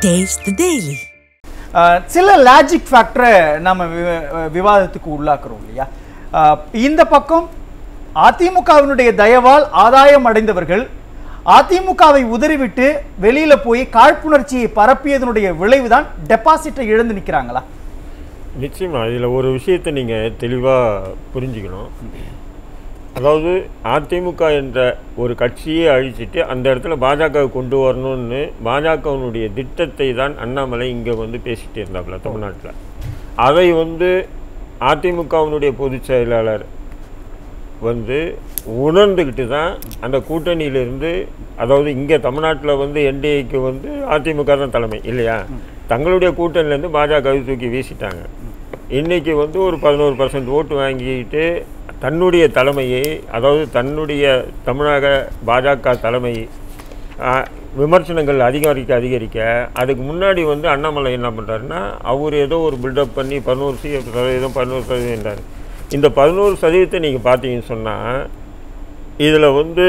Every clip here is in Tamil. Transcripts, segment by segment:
Taste the Daily. ஆஹ் சில லாஜிக் ஃபேக்டரை நம்ம வி- விவாதத்துக்கு உள்ளாக்குறோம் இல்லையா ஆஹ் இந்த பக்கம் அதிமுகவினுடைய தயவால் ஆதாயம் அடைந்தவர்கள் அதிமுகவை உதறிவிட்டு வெளியில போய் காழ்ப்புணர்ச்சியை பரப்பியதனுடைய விளைவுதான் டெபாசிட்டை இழந்து நிக்கிறாங்களா நிச்சயமா இதில் ஒரு விஷயத்தை நீங்கள் தெளிவாக புரிஞ்சுக்கணும் அதாவது அதிமுக என்ற ஒரு கட்சியை அழிச்சிட்டு அந்த இடத்துல பாஜகவை கொண்டு வரணும்னு பாஜகவினுடைய திட்டத்தை தான் அண்ணாமலை இங்கே வந்து பேசிகிட்டு இருந்தாப்புல தமிழ்நாட்டில் அதை வந்து அதிமுகவினுடைய பொதுச் செயலாளர் வந்து உணர்ந்துக்கிட்டு தான் அந்த கூட்டணியிலிருந்து அதாவது இங்கே தமிழ்நாட்டில் வந்து என்டிஏக்கு வந்து அதிமுக தான் தலைமை இல்லையா தங்களுடைய கூட்டணியிலேருந்து பாஜகவை தூக்கி வீசிட்டாங்க இன்னைக்கு வந்து ஒரு பதினோரு பர்சன்ட் ஓட்டு வாங்கிட்டு தன்னுடைய தலைமையை அதாவது தன்னுடைய தமிழக பாஜக தலைமை ஆ, விமர்சனங்கள் அதிகரிக்க அதிகரிக்க அதுக்கு முன்னாடி வந்து அண்ணாமலை என்ன பண்ணுறாருன்னா அவர் ஏதோ ஒரு பில்டப் பண்ணி பதினோரு சி சதவீதம் பதினோரு சதவீதம்ன்றார் இந்த பதினோரு சதவீதத்தை நீங்கள் பார்த்தீங்கன்னு சொன்னால் இதில் வந்து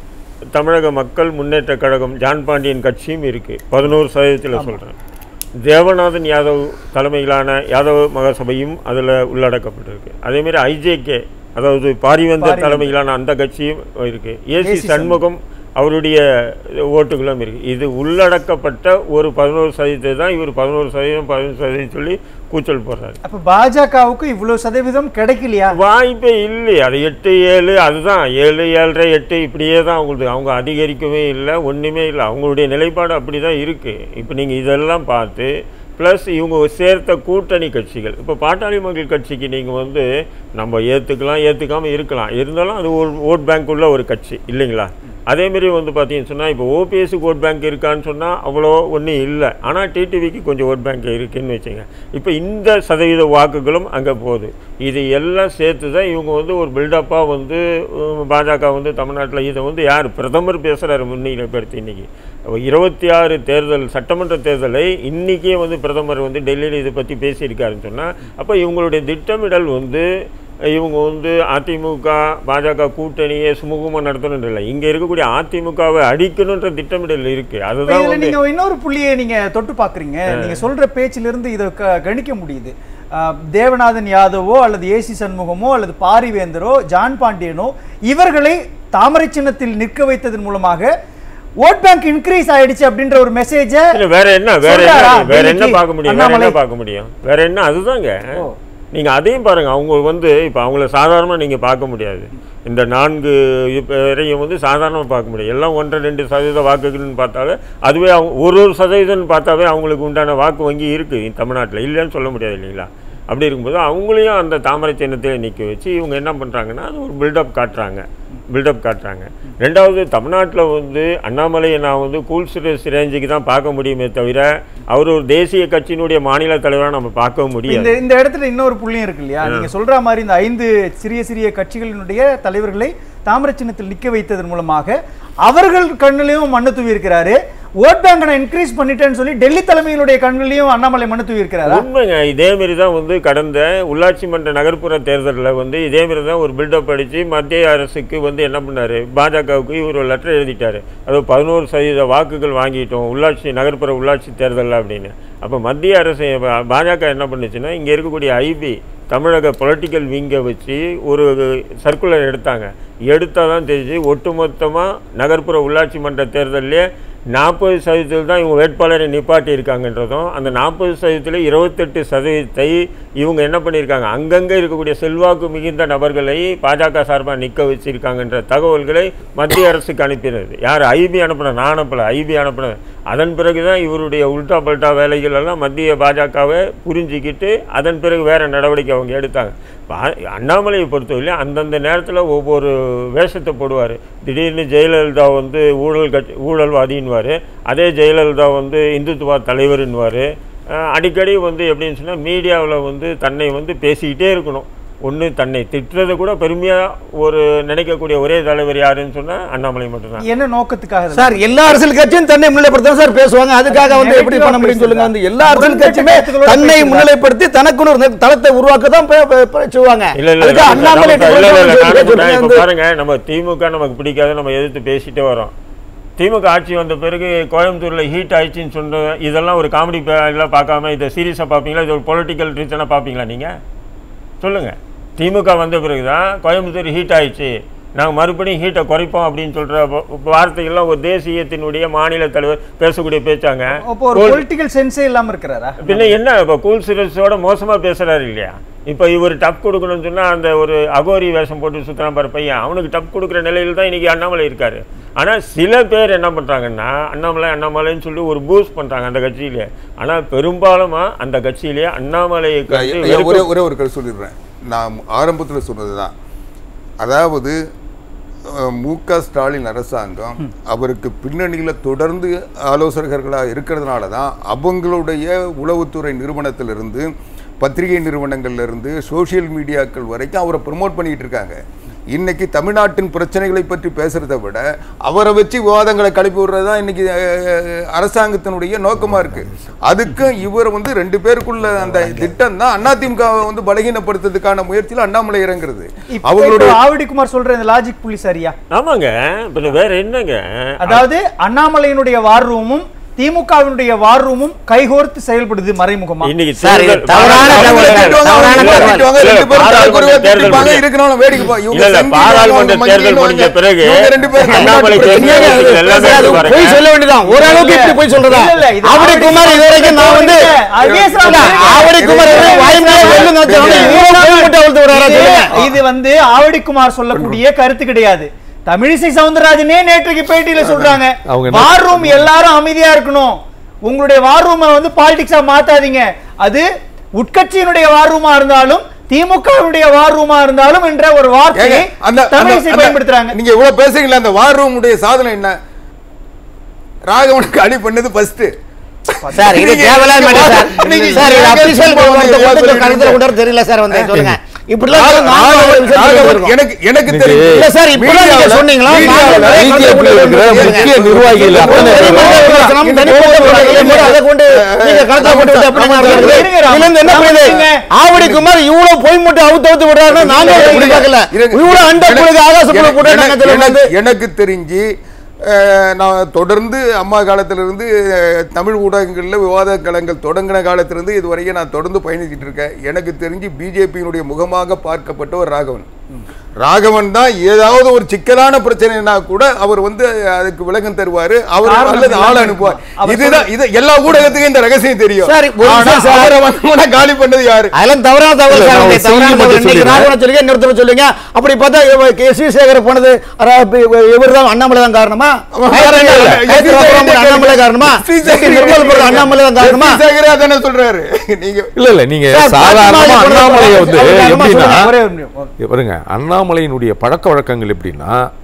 தமிழக மக்கள் முன்னேற்ற கழகம் ஜான் பாண்டியன் கட்சியும் இருக்குது பதினோரு சதவீதத்தில் சொல்கிறேன் தேவநாதன் யாதவ் தலைமையிலான யாதவ் மகாசபையும் அதில் உள்ளடக்கப்பட்டிருக்கு அதேமாரி ஐஜேகே அதாவது பாரிவேந்தர் தலைமையிலான அந்த கட்சியும் இருக்குது ஏசி சண்முகம் அவருடைய ஓட்டுகளும் இருக்குது இது உள்ளடக்கப்பட்ட ஒரு பதினோரு சதவீதத்தை தான் இவர் பதினோரு சதவீதம் பதினொரு சதவீதம் சொல்லி கூச்சல் போடுறாரு அப்ப பாஜகவுக்கு இவ்வளவு சதவீதம் கிடைக்கலையா வாய்ப்பே இல்லை அது எட்டு ஏழு அதுதான் ஏழு ஏழரை எட்டு இப்படியே தான் அவங்களுக்கு அவங்க அதிகரிக்கவே இல்லை ஒன்றுமே இல்லை அவங்களுடைய நிலைப்பாடு அப்படி தான் இருக்குது இப்போ நீங்கள் இதெல்லாம் பார்த்து ப்ளஸ் இவங்க சேர்த்த கூட்டணி கட்சிகள் இப்போ பாட்டாளி மக்கள் கட்சிக்கு நீங்கள் வந்து நம்ம ஏற்றுக்கலாம் ஏற்றுக்காமல் இருக்கலாம் இருந்தாலும் அது ஒரு ஓட் பேங்க் உள்ள ஒரு கட்சி இல்லைங்களா அதேமாரி வந்து பார்த்தீங்கன்னு சொன்னால் இப்போ ஓபிஎஸ்க்கு ஓட் பேங்க் இருக்கான்னு சொன்னால் அவ்வளோ ஒன்றும் இல்லை ஆனால் டிடிவிக்கு கொஞ்சம் ஓட் பேங்க் இருக்குன்னு வச்சுங்க இப்போ இந்த சதவீத வாக்குகளும் அங்கே போகுது இது எல்லாம் சேர்த்து தான் இவங்க வந்து ஒரு பில்டப்பாக வந்து உம், பாஜக வந்து தமிழ்நாட்டில் இதை வந்து யார் பிரதமர் பேசுகிறாரு முன்னிலைப்படுத்தி இன்னைக்கு இருபத்தி ஆறு தேர்தல் சட்டமன்ற தேர்தலை இன்றைக்கே வந்து பிரதமர் வந்து டெல்லியில் இதை பற்றி பேசியிருக்காருன்னு சொன்னால் அப்போ இவங்களுடைய திட்டமிடல் வந்து இவங்க வந்து அதிமுக பாஜக கூட்டணியை சுமூகமாக நடத்தணும் இல்லை இங்கே இருக்கக்கூடிய அதிமுகவை அடிக்கணுன்ற திட்டமிடல் இருக்குது இப்ப அதுதான் இதுல வந்து நீங்க இன்னொரு புள்ளியை நீங்க தொட்டு பாக்குறீங்க நீங்க சொல்ற பேச்சிலிருந்து இதை க- கணிக்க முடியுது ஆஹ் தேவநாதன் யாதவோ அல்லது ஏசி சண்முகமோ அல்லது பாரிவேந்தரோ ஜான் பாண்டியனோ இவர்களை தாமரை சின்னத்தில் நிற்க வைத்ததன் மூலமாக ஓட் பேங்க் இன்க்ரீஸ் ஆயிடுச்சு அப்படின்ற ஒரு மெசேஜ இல்ல, வேற என்ன வேற சொல்றாரா? என்ன வேற என்ன டெல்லிக்கு பார்க்க முடியும் வேற அண்ணாமலை? என்ன பார்க்க முடியும் வேற என்ன அதுதாங்க ஓ. நீங்க அதையும் பாருங்க அவங்க வந்து இப்போ அவங்கள சாதாரணமா நீங்க பார்க்க முடியாது இந்த நான்கு பேரையும் வந்து சாதாரணமாக பார்க்க முடியாது எல்லாம் ஒன்றரை ரெண்டு சதவீத வாக்குகள்னு பார்த்தாலே அதுவே அவங்க ஒரு ஒரு சதவீதம்னு பார்த்தாவே அவங்களுக்கு உண்டான வாக்கு வங்கி இருக்குது தமிழ்நாட்டில் இல்லைன்னு சொல்ல முடியாது இல்லைங்களா அப்படி இருக்கும்போது அவங்களையும் அந்த தாமரை சின்னத்தில் நிற்க வச்சு இவங்க என்ன பண்ணுறாங்கன்னா அது ஒரு பில்டப் காட்டுறாங்க பில்டப் காட்டுறாங்க ரெண்டாவது தமிழ்நாட்டில் வந்து அண்ணாமலையை நான் வந்து கூல் சுரேஷ் ரேஞ்சுக்கு தான் பார்க்க முடியுமே தவிர அவர் ஒரு தேசிய கட்சியினுடைய மாநில தலைவராக நம்ம பார்க்கவும் முடியாது இந்த இந்த இடத்துல இன்னொரு புள்ளியும் இருக்கு இல்லையா நீங்க சொல்ற மாதிரி இந்த ஐந்து சிறிய சிறிய கட்சிகளினுடைய தலைவர்களை தாமரை சின்னத்தில் நிக்க வைத்ததன் மூலமாக அவர்கள் கண்ணிலையும் மண்ணு தூவி இருக்கிறாரு ஓட் பேங்க் நான் இன்க்ரீஸ் பண்ணிட்டேன்னு சொல்லி டெல்லி தலைமையினுடைய கண்ணிலையும் அண்ணாமலை மண்ணு தூவி இருக்கிறாரா உண்மைங்க இதேமாரி தான் வந்து கடந்த உள்ளாட்சி மன்ற நகர்ப்புற தேர்தலில் வந்து இதேமாரி தான் ஒரு பில்டப் அடித்து மத்திய அரசுக்கு வந்து என்ன பண்ணாரு பாஜகவுக்கு இவர் ஒரு லெட்டர் எழுதிட்டாரு அது பதினோரு சதவீத வாக்குகள் வாங்கிட்டோம் உள்ளாட்சி நகர்ப்புற உள்ளாட்சி தேர்தலில் அப்படின்னு அப்போ மத்திய அரசு பா- பாஜக என்ன பண்ணுச்சுன்னா இங்கே இருக்கக்கூடிய ஐபி தமிழக பொலிட்டிக்கல் விங்கை வச்சு ஒரு சர்க்குலர் எடுத்தாங்க எடுத்தால் தான் தெரிஞ்சு ஒட்டுமொத்தமாக நகர்ப்புற உள்ளாட்சி மன்ற தேர்தல்லே நாற்பது சதவீதத்தில் தான் இவங்க வேட்பாளரை நிப்பாட்டி இருக்காங்கன்றதும் அந்த நாற்பது சதவீதத்தில் இருபத்தெட்டு சதவீதத்தை இவங்க என்ன பண்ணியிருக்காங்க அங்கங்கே இருக்கக்கூடிய செல்வாக்கு மிகுந்த நபர்களை பாஜக சார்பாக நிற்க வச்சிருக்காங்கன்ற தகவல்களை மத்திய அரசுக்கு அனுப்பினது யார் ஐபி அனுப்பின நான் அனுப்பல ஐபி அனுப்பினது அதன் பிறகு தான் இவருடைய உல்டா பல்டா வேலைகள் எல்லாம் மத்திய பாஜகவை புரிஞ்சிக்கிட்டு அதன் பிறகு வேற நடவடிக்கை அவங்க எடுத்தாங்க பா- அண்ணாமலையை பொறுத்தவரையிலும் அந்தந்த நேரத்தில் ஒவ்வொரு வேஷத்தை போடுவார் திடீர்னு ஜெயலலிதா வந்து ஊழல் கட்சி ஊழல்வாதின்வார் அதே ஜெயலலிதா வந்து இந்துத்துவா தலைவர்ன்வார் அடிக்கடி வந்து எப்படின்னு சொன்னால் மீடியாவில் வந்து தன்னை வந்து பேசிக்கிட்டே இருக்கணும் ஒன்று தன்னை திட்டுறதை கூட பெருமையாக ஒரு நினைக்கக்கூடிய ஒரே தலைவர் யாருன்னு சொன்னால் அண்ணாமலை மட்டும்தான் என்ன நோக்கத்துக்காக இதெல்லாம்? சார் எல்லா அரசியல் கட்சியும் தன்னை முன்னிலைப்படுத்த சார் பேசுவாங்க அதுக்காக வந்து எப்படி பண்ண முடியும் சொல்லுங்க வந்து எல்லா அரசியல் கட்சியுமே தன்னை முன்னிலைப்படுத்தி தனக்குன்னு ஒரு தளத்தை உருவாக்க தான் பே- பே- பே- செய்வாங்க இல்ல இல்ல அதுக்கு இல்ல, அண்ணாமலை இல்ல, இல்ல, இல்ல, சொல்லுங்க, நானே சொல்லுங்க, சொன்னேன். இப்ப வந்து- பாருங்க நம்ம திமுக நமக்கு பிடிக்காது நம்ம எதிர்த்து பேசிட்டே வரோம் திமுக ஆட்சி வந்த பிறகு கோயம்புத்தூரில் ஹீட் ஆயிடுச்சுன்னு சொன்ன இதெல்லாம் ஒரு காமெடி எல்லாம் பார்க்காம இதை சீரியஸாக பார்ப்பீங்களா இது ஒரு பொலிட்டிக்கல் ரீசனாக பார்ப்பீங்களா நீங்கள் சொல்லுங்கள் திமுக வந்த பிறகு தான் கோயம்புத்தூர் ஹீட் ஆயிடுச்சு நாங்கள் மறுபடியும் ஹீட்டை குறைப்போம் அப்படின்னு சொல்கிற வார்த்தைகள்லாம் ஒரு தேசியத்தினுடைய மாநில தலைவர் பேசக்கூடிய பேச்சாங்க அப்போ ஒரு பொலிட்டிக்கல் சென்ஸே இல்லாம இருக்கிறாரா பின்ன என்ன இப்போ கூல் சிரஸோட மோசமாக பேசுகிறாரு இல்லையா இப்போ இவர் டப் கொடுக்கணும்னு சொன்னால் அந்த ஒரு அகோரி வேஷம் போட்டு சுற்றுறான் பாரு பையன் அவனுக்கு டப் கொடுக்குற நிலையில் தான் இன்றைக்கி அண்ணாமலை இருக்காரு ஆனால் சில பேர் என்ன பண்ணுறாங்கன்னா அண்ணாமலை அண்ணாமலைன்னு சொல்லி ஒரு பூஸ்ட் பண்ணுறாங்க அந்த கட்சியிலே ஆனால் பெரும்பாலுமா அந்த கட்சியிலே அண்ணாமலையை கண்டு ஐயா, வெறுப்பு- ஒரே ஒரே ஒரு கருத்து சொல்லிடுறேன் நான் ஆரம்பத்தில் சொன்னது தான் அதாவது அஹ், மு க ஸ்டாலின் அரசாங்கம் அவருக்கு பின்னணியில் தொடர்ந்து ஆலோசகர்களாக இருக்கிறதுனால தான் அவங்களுடைய உளவுத்துறை நிறுவனத்திலிருந்து பத்திரிகை நிறுவனங்கள்ல இருந்து சோஷியல் மீடியாக்கள் வரைக்கும் அவரை ப்ரமோட் பண்ணிட்டு இருக்காங்க இன்னைக்கு தமிழ்நாட்டின் பிரச்சனைகளை பற்றி பேசுறதை விட அவரை வச்சு விவாதங்களை கிளப்பி விடுறது தான் இன்னைக்கு அஹ், அரசாங்கத்தினுடைய நோக்கமா இருக்கு அதுக்கும் இவர் வந்து ரெண்டு பேருக்குள்ள அந்த திட்டம் தான் அதிமுகவை வந்து பலகீனப்படுத்துறதுக்கான முயற்சியில் அண்ணாமலை இறங்குறது இப்போ அவங்களுடைய ஆவடி குமார் சொல்ற இந்த லாஜிக் புள்ளி சரியா ஆமாங்க இப்போ வேற என்னங்க அதாவது அண்ணாமலையினுடைய வார் ரூமும் திமுகவினுடைய வார் ரூமும் கைகோர்த்து செயல்படுது மறைமுகமா இன்னைக்கு சார், இது தேர்தல் தவறான அவங்கள தகவல். திட்டுவாங்க, தவறான அவங்கள தகவல். திட்டுவாங்க, இல்ல, ரெண்டு பேரும் பாராளுமன்ற தலைக்குறைவா தேர்தல் திட்டுவாங்க, முடிஞ்சு. இருக்கிறவங்க வேடிக்கை பா- இவங்க இல்ல, இல்ல, சங்கிலி பாராளுமன்ற வாங்க, தேர்தல் மங்கிலி முடிஞ்ச வாங்க. பிறகு இவங்க ரெண்டு பேரும் அண்ணாமலை தமிழ்நாட்டு பேசுறது பிரச்சனையை எல்லாமே சார், அது பாருங்க. பொய் சொல்ல வேண்டியதான் ஓரளவுக்கு இப்படி போய் சொல்றதா இல்ல, இல்ல, இது ஆவடி ஆவடி குமார் இது வரைக்கும் நான் வந்து அது பேசுறாங்க. இல்ல, ஆவடி குமார் வந்து வாய்மையா வெள்ளு நினைச்சவங்க இவ்வளவு போய் மட்டும் அவுழ்த்து விடுறாரா இது- சொல்லுங்க இது வந்து ஆவடிக்குமார் சொல்லக்கூடிய கருத்து கிடையாது தமிழிசை சவுந்தரராஜனே நேற்றுக்கு பேட்டியில சொல்றாங்க அவங்க என்ன- வார் ரூம் எல்லாரும் அமைதியா இருக்கணும் உங்களுடைய வார் ரூமை வந்து பாலிடிக்ஸா மாத்தாதீங்க அது உட்கட்சியினுடைய வார் ரூமா இருந்தாலும் திமுகவினுடைய வார் ரூமா இருந்தாலும் என்ற ஒரு ஏங்க, வார்த்தையை அந்த தமிழிசை அந்த- பயன்படுத்துறாங்க நீங்க இவ்வளவு பேசுறீங்களா அந்த வார் ரூம் உடைய சாதனை என்ன ராகவனுக்கு அடி பண்ணது ஃபர்ஸ்ட் சார் இது தேவையில்லாத மேட்டர் சார் சார் இது அபிஷியல் கருத்துல கொண்டு வர தெரியல சார் வந்து சொல்லுங்க இப்படிலாம் சொன்னா நானும் ஒரு விஷயத்துக்கு வருவோம். எனக்கு எனக்கு இது- தெரியும் இல்ல சார் இப்படிலாம் நீங்க மீடியாவுல- சொன்னீங்களா மீடியாவுல நானும் ஒரே கருத்துல BJP ல இருக்கிற கொண்டு முக்கிய வருவேன். நிர்வாகிகள் அத்தனை தனிப்பட்ட பேரும் விமர்சனம், தனிப்பட்ட விமர்சனம், அதை கொண்டு நீங்க கருத்தை போட்டு விட்டு எப்படி நடக்கிறது? இருங்க, ராம். இதுல இருந்து என்ன ராம், புரியுது? இருங்க. ஆவடி குமார் இவ்வளவு பொய் மூட்டை அவுத்து அவுத்து விடுறாருன்னா நாங்க எப்படி பார்க்கல இருங்க. இவ்வளவு அண்ட எனக்கு- புழுகு ஆகாச புழுகு எனக்கு- போட்டு நாங்க இதுல வந்து எனக்கு- எனக்கு தெரிஞ்சு அஹ், நான் தொடர்ந்து அம்மா காலத்திலிருந்து அஹ், தமிழ் ஊடகங்களில் விவாத களங்கள் தொடங்கின காலத்திலிருந்து இது வரைக்கும் நான் தொடர்ந்து பயணிக்கிட்டு இருக்கேன் எனக்கு தெரிஞ்சு பிஜேபியினுடைய முகமாக பார்க்கப்பட்டவர் ராகவன் ராகவன் தான் ஏதாவது ஒரு சிக்கலான பிரச்சனைனா கூட அவர் வந்து அதுக்கு விளக்கம் தருவாரு அவர் காரணம் அல்லது இல்லாம ஆள் அனுப்புவார் அவர் இதுதான் இது எல்லா ஊடகத்துக்கும் இந்த ரகசியம் தெரியும் சரி, ஒரு ஆனா நிமிஷம் சார். அவரை வந்து காலி பண்ணது யாரு அதெல்லாம் தவறான தகவல் இல்ல, சார் நான் அவங்க ஒரு தவறான செய்தி தகவல் மட்டும் இன்னைக்கு சொல்லிடுறேன். ராகவன் சொல்லுங்க இன்னொருத்தர் சொல்லுங்க அப்படி பார்த்தா இவ- கே சி சேகர் போனது இவர் தான் அண்ணாமலை தான் காரணமா வேற என்ன இல்ல. கைத்துல அப்புறம் போன அண்ணாமலை காரணமா ஸ்ரீசேகர் நிர்மல் போடுற அண்ணாமலை தான் காரணமா ஸ்ரீசேகரே அதானே சொல்றாரு நீங்க இல்ல இல்ல நீங்க சார், சாதாரணமா பாத்திமா, அண்ணாமலையை வந்து அவர் காரணமா எப்படின்னா சொல்லுங்க. ஒரே ஒரு நிமிடம். இங்க பாருங்க அண்ணாமலையினுடைய பழக்க வழக்கங்கள் எப்படின்னா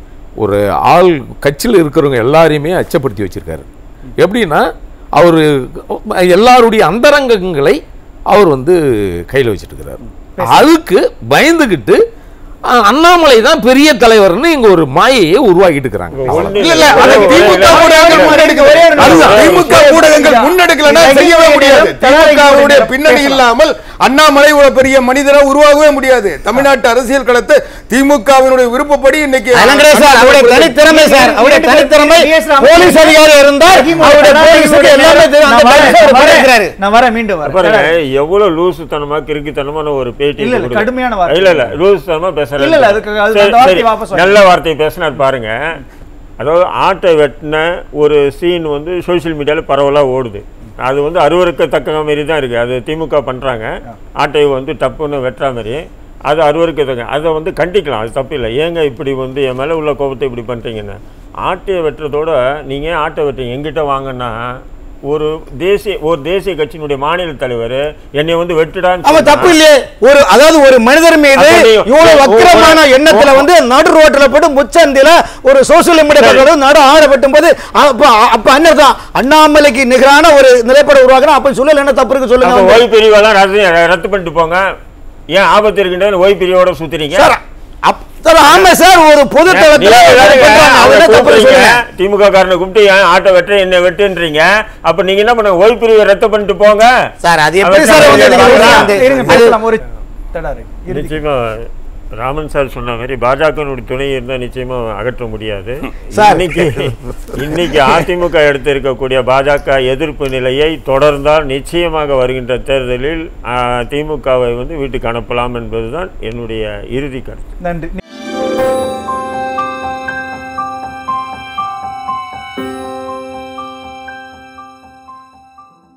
ஒரு ஆள் கட்சியில் இருக்கிறவங்க எல்லாரையுமே அச்சப்படுத்தி வச்சிருக்காரு எப்படின்னா அவர் எல்லாருடைய அந்தரங்கங்களை அவர் வந்து கையில் வச்சிட்டு இருக்கிறார் அதுக்கு பயந்துகிட்டு அஹ், அண்ணாமலை தான் பெரிய தலைவர்னு இங்க ஒரு மாயையை உருவாக்கிட்டு இருக்கிறாங்க ஒண்ணு இல்ல, இல்ல, அது திமுக ஊடகங்கள் முன்னெடுக்க- ஒரே ஒரு நிமிஷம். அதுதான், திமுக ஊடகங்கள் முன்னெடுக்கலைன்னா செய்யவே முடியாது திமுகவுடைய பின்னணி இல்லாமல் அண்ணாமலை ஒரு பெரிய மனிதரா உருவாகவே முடியாது தமிழ்நாட்டு அரசியல் களத்தை திமுகவினுடைய விருப்பப்படி இன்னைக்கு அதெல்லாம் கிடையாது சார் அவருடைய தனித்திறமை சார் அவருடைய தனித்திறமை போலீஸ் அதிகாரி இருந்தால் அவருடைய போலீஸுக்கு எல்லாமே தெரியும் அந்த நான் வரேன், போலீஸ் அவர் நான் வரேன். பண்ணிருக்கிறாரு நான் வரேன் மீண்டும் வரேன் பாருங்க எவ்வளவு லூசுத்தனமா கிறுக்குத்தனமான ஒரு பேட்டி இல்ல, இல்ல, கொடுக்குது. கடுமையான வார்த்தை. இல்ல இல்ல லூசுத்தனமா பேசுறாரு இல்ல, இல்ல, அதுக்கு- அது- சரி, அந்த வார்த்தையை சரி. வாபஸ் வாங்க. நல்ல வார்த்தையை பேசினார் பாருங்க அதாவது ஆட்டை வெட்டின ஒரு சீன் வந்து சோஷியல் மீடியாவில் பரவலாக ஓடுது அது வந்து அருவருக்கத்தக்க மாதிரி தான் இருக்குது அது திமுக பண்ணுறாங்க ஆட்டை வந்து டப்புன்னு வெட்டுற மாதிரி அது அருவருக்கத்தக்க அதை வந்து கண்டிக்கலாம் அது தப்பு இல்லை ஏங்க இப்படி வந்து என் மேலே உள்ள கோபத்தை இப்படி பண்ணுறீங்கன்னு ஆட்டையை வெட்டுறதோட நீங்கள் ஏன் ஆட்டை வெட்டுறீங்க எங்கிட்ட வாங்கன்னா ஒரு தேசிய ஒரு தேசிய கட்சியினுடைய மாநில தலைவர் என்னை வந்து வெட்டுடான்னு அவன் சொன்னா- தப்பு இல்லையே ஒரு அதாவது ஒரு மனிதர் மீது அப்ப நீ- இவ்வளவு ஒரு- வக்கிரமான ஒரு- எண்ணத்துல வந்து நடு ரோட்ல போட்டு முச்சந்தில ஒரு சோசியல் மீடியா பக்கம் நடு ஆட வெட்டும் போது அப்ப அப்ப அண்ணன் தான் அண்ணாமலைக்கு நிகரான ஒரு நிலைப்பாடு உருவாக்குறோம் அப்ப சொல்லல என்ன தப்பு இருக்கு அப்ப சொல்லுங்க ஓய்வு பிரிவெல்லாம் ரத்து ரத்து பண்ணிட்டு போங்க ஏன் ஆபத்து இருக்கின்ற ஓய்வு பிரிவோட சுத்துறீங்க சார் அப்- சார் ஆமா சார் ஒரு பொது நீங்க தளத்துல எல்லாரும் பண்றாங்க. அவரை அவர் என்ன தப்பு கூப்பிடுறீங்க, சொல்லுங்க திமுக காரனை கூப்பிட்டு ஏன் ஆட்டோ வெட்டு என்ன வெட்டுன்றீங்க அப்ப நீங்க என்ன பண்ணுங்க ஓய்வு பிரிவை ரத்து பண்ணிட்டு போங்க சார் அது எப்படி அவர் சார் வந்து சார் நீங்க அவர் வந்து சார் அந்த- இருங்க அது- பேசலாம் ஒரு தடாரு இறுதி. நிச்சயமா ராமன் சார் சொன்ன மாதிரி பாஜகனுடைய துணை இருந்தால் நிச்சயமா அகற்ற முடியாது சார். இன்னைக்கு இன்னைக்கு அதிமுக எடுத்து இருக்கக்கூடிய பாஜக எதிர்ப்பு நிலையை தொடர்ந்தால் நிச்சயமாக வருகின்ற தேர்தலில் ஆ, திமுகவை வந்து வீட்டுக்கு அனுப்பலாம் என்பதுதான் என்னுடைய இறுதி கருத்து நன்றி